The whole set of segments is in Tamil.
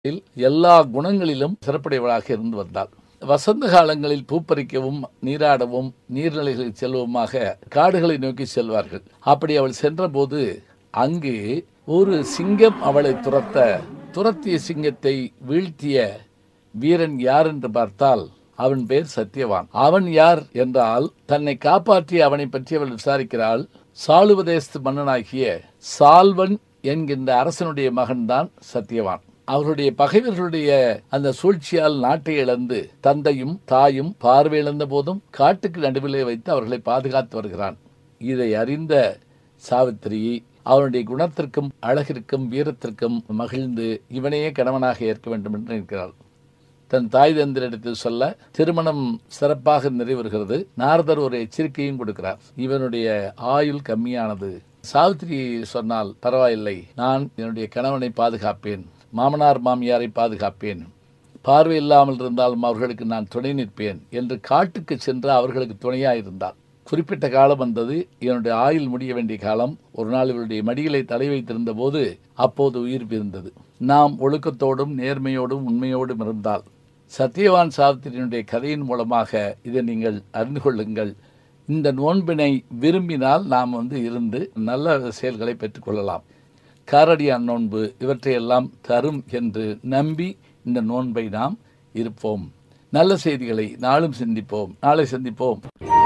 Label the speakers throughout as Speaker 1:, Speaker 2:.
Speaker 1: எல்லா குணங்களிலும் சிறப்புடையவளாக இருந்து வந்தாள் வசந்த காலங்களில் பூப்பறிக்கவும் நீராடவும் நீர்நிலைகளில் செல்வமாக காடுகளை நோக்கி செல்வார்கள் அப்படி அவள் சென்றபோது அங்கு ஒரு சிங்கம் அவளை துரத்த துரத்திய சிங்கத்தை வீழ்த்திய வீரன் யார் என்று பார்த்தால் அவன் பெயர் சத்தியவான் அவன் யார் என்றால் தன்னை காப்பாற்றி அவனை பற்றி அவள் விசாரிக்கிறாள் சாளுவதேசத்து மன்னனாகிய சால்வன் என்கின்ற அரசனுடைய மகன்தான் சத்தியவான் அவருடைய பகைவர்களுடைய அந்த சூழ்ச்சியால் நாட்டை இழந்து தந்தையும் தாயும் பார்வை இழந்த போதும் காட்டுக்கு நடுவிலே வைத்து அவர்களை பாதுகாத்து வருகிறான் இதை அறிந்த சாவித்திரி அவனுடைய குணத்திற்கும் அழகிற்கும் வீரத்திற்கும் மகிழ்ந்து இவனையே கணவனாக ஏற்க வேண்டும் என்று நிற்கிறாள் தன் தாய் தந்திரிடத்தில் சொல்ல திருமணம் சிறப்பாக நிறைவேறுகிறது நாரதர் ஒரு எச்சரிக்கையும் கொடுக்கிறார் இவனுடைய ஆயுள் கம்மியானது சாவித்திரி சொன்னால் பரவாயில்லை நான் என்னுடைய கணவனை பாதுகாப்பேன் மாமனார் மாமியாரை பாதுகாப்பேன் பார்வை இல்லாமல் இருந்தாலும் அவர்களுக்கு நான் துணை நிற்பேன் என்று காட்டுக்கு சென்று அவர்களுக்கு துணையாயிருந்தார் குறிப்பிட்ட காலம் வந்தது இவனுடைய ஆயுள் முடிய வேண்டிய காலம் ஒரு நாள் இவருடைய மடியிலை தலை வைத்திருந்த போது அப்போது உயிர் பிரிந்தது நாம் ஒழுக்கத்தோடும் நேர்மையோடும் உண்மையோடும் இருந்தால் சத்தியவான் சாவித்திரியினுடைய கதையின் மூலமாக இதை நீங்கள் அறிந்து கொள்ளுங்கள் இந்த நோன்பினை விரும்பினால் நாம் வந்து இருந்து நல்ல செயல்களை பெற்றுக்கொள்ளலாம் காரடியான் நோன்பு இவற்றையெல்லாம் தரும் என்று நம்பி இந்த நோன்பை நாம் இருப்போம் நல்ல செய்திகளை நாளும் சிந்திப்போம் நாளை சந்திப்போம்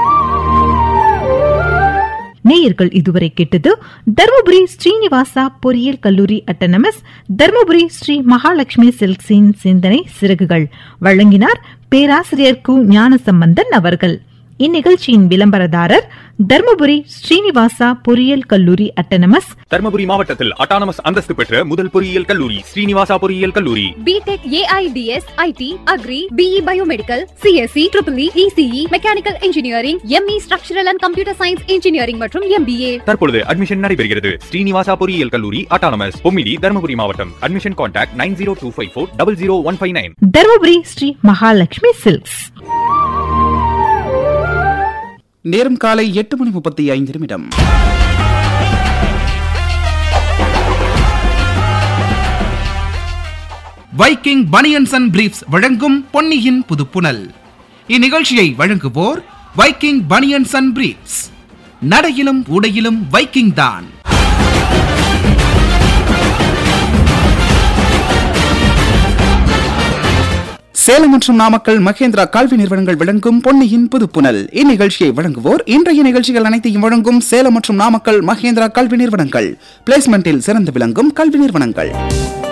Speaker 2: நேயர்கள் இதுவரை கேட்டது தருமபுரி ஸ்ரீனிவாசா பொறியியல் கல்லூரி அட்டனமஸ் தருமபுரி ஸ்ரீ மகாலட்சுமி சில்க்ஸின் சிந்தனை சிறகுகள் வழங்கினார் பேராசிரியர் கு ஞானசம்பந்தன் அவர்கள் இந்நிகழ்ச்சியின் விளம்பரதாரர் தர்மபுரி ஸ்ரீனிவாசா பொறியியல் கல்லூரி அட்டனமஸ்
Speaker 3: தர்மபுரி மாவட்டத்தில் அட்டானமஸ் அந்தஸ்து பெற்ற முதல் பொறியியல் கல்லூரி ஸ்ரீனிவாசா பொறியியல் கல்லூரி
Speaker 4: B Tech AIDS IT agri BE biomedical CSE triple ECE mechanical engineering ME structural and computer science engineering மற்றும் எம்பிஏ
Speaker 3: தற்பொழுது அட்மிஷன் நடைபெறுகிறது ஸ்ரீனிவாசா பொறியியல் கல்லூரி அட்டானமஸ் பொம்மிடி தர்மபுரி மாவட்டம் admission contact nine zero two five four double zero one five nine
Speaker 2: Dharmapuri Sri Mahalakshmi silks
Speaker 5: நேரம் காலை எட்டு மணி முப்பத்தி ஐந்து நிமிடம் வைக்கிங் பனியன்ஸ் அண்ட் பிரீப்ஸ் வழங்கும் பொன்னியின் புதுப்புனல் இந்நிகழ்ச்சியை வழங்குவோர் வைக்கிங் பனியன்ஸ் அண்ட் பிரீப்ஸ் நடையிலும் உடையிலும் வைக்கிங் தான் சேலம் மற்றும் நாமக்கல் மகேந்திரா கல்வி நிறுவனங்கள் வழங்கும் பொன்னியின் புதுப்புனல் இந்நிகழ்ச்சியை வழங்குவோர் இன்றைய நிகழ்ச்சிகள் அனைத்தையும் வழங்கும் சேலம் மற்றும் நாமக்கல் மகேந்திரா கல்வி நிறுவனங்கள் பிளேஸ்மெண்டில் சிறந்து விளங்கும் கல்வி நிறுவனங்கள்